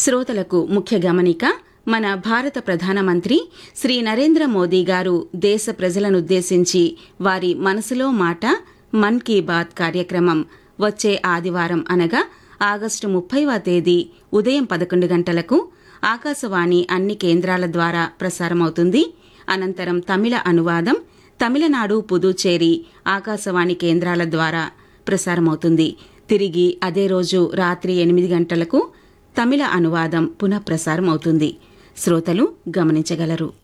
శ్రోతలకు ముఖ్య గమనిక మన భారత ప్రధానమంత్రి శ్రీ నరేంద్ర మోదీ గారు దేశ ప్రజలనుద్దేశించి వారి మనసులో మాట మన్ కీ బాత్ కార్యక్రమం వచ్చే ఆదివారం అనగా ఆగస్టు ముప్పైవ తేదీ ఉదయం పదకొండు గంటలకు ఆకాశవాణి అన్ని కేంద్రాల ద్వారా ప్రసారమవుతుంది అనంతరం తమిళ అనువాదం తమిళనాడు పుదుచ్చేరి ఆకాశవాణి కేంద్రాల ద్వారా ప్రసారమవుతుంది తిరిగి అదే రోజు రాత్రి ఎనిమిది గంటలకు తమిళ అనువాదం పునఃప్రసారం అవుతుంది శ్రోతలు గమనించగలరు